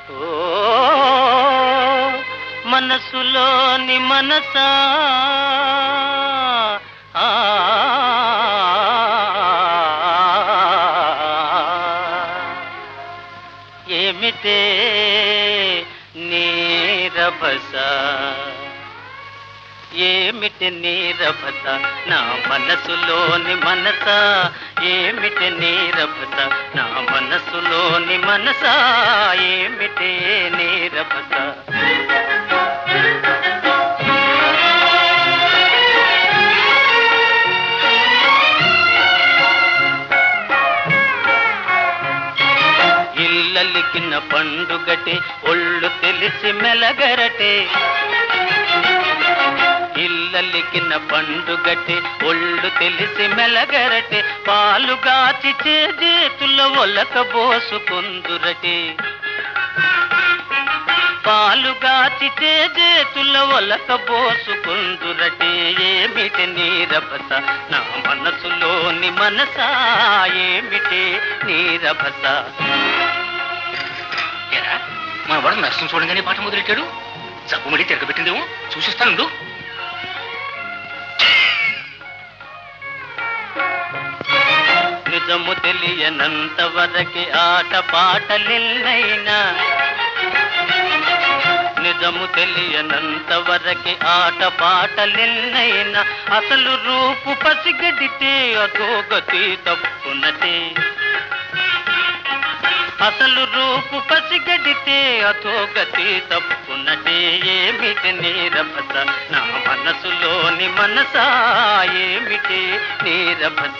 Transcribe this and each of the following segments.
ఓ మనసులోని మనసా ఆ, ఏమిటే నీరభస ఏమిటి నీరభత నా మనసులోని మనస ఏమిటి నీరభత నా మనసులోని మనస ఏమిటి నీరభత ఇల్లలికిన పండుగటే ఒళ్ళు తెలిసి మెలగరటే ఇల్లలికిన పండుగటే ఒళ్ళు తెలిసి మెలగరటే పాలుగాచి చేతుల ఒలక బోసుకుందురటే పాలుగాచి చేతుల ఒలక బోసుకుందురటే ఏమిటి నీరభస నా మనసులోని మనసా ఏమిటి నీరభస ఏరా, మన వాడు నర్సం చూడంగానే పాట మొదలెట్టాడు జబ్బు మడి తిరగబెట్టిందేమో చూసిస్తాను నిజము తెలియనంత వరకి ఆట పాటలిల్లైనా నిజము తెలియనంత వరకి ఆట పాటలిల్లైనా అసలు రూపు పసిగడితే అధోగతి తప్పునటే అసలు రూపు పసిగడితే అధోగతి తప్పునటే ఏమిటి నీరభస నా మనసులోని మనసా ఏమిటి నీరభస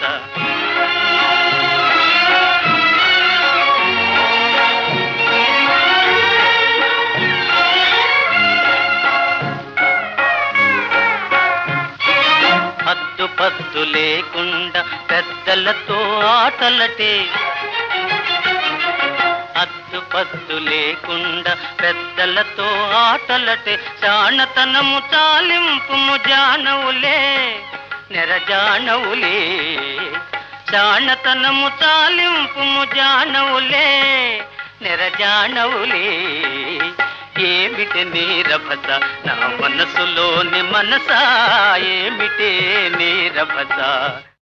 హద్దు పద్దు లేకుండా పెద్దలతో ఆటలటే హద్దు పద్దు లేకుండా పెద్దలతో ఆటలటే చాణతనము చాలింపుము జానవులే నెరజానవులే చాణతనము చాలింపుము జానవులే నెరజానవులే ఏమిటి నీరభస నా మనసులోని మనసా ఏమిటి నీరభస